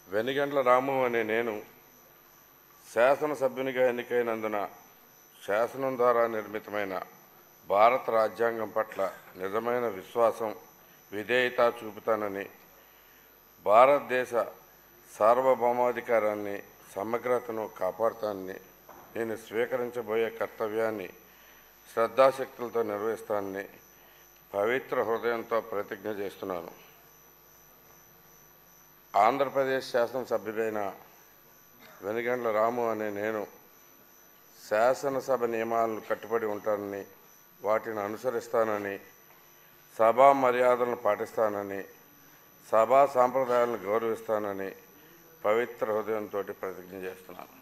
వెనిగండ్ల రాము అనే నేను శాసనసభ్యునిగా ఎన్నికైనందున శాసనం ద్వారా నిర్మితమైన భారత రాజ్యాంగం పట్ల నిజమైన విశ్వాసం విధేయత చూపుతానని భారతదేశ సార్వభౌమాధికారాన్ని సమగ్రతను కాపాడుతానని నేను స్వీకరించబోయే కర్తవ్యాన్ని శ్రద్ధాశక్తులతో నిర్వహిస్తానని పవిత్ర హృదయంతో ప్రతిజ్ఞ చేస్తున్నాను ఆంధ్రప్రదేశ్ శాసనసభ్యుడైన వెనుగండ్ల రాము అనే నేను శాసనసభ నియమాలను కట్టుబడి ఉంటానని వాటిని అనుసరిస్తానని సభా మర్యాదలను పాటిస్తానని సభా సాంప్రదాయాలను గౌరవిస్తానని పవిత్ర హృదయంతో ప్రతిజ్ఞ చేస్తున్నాను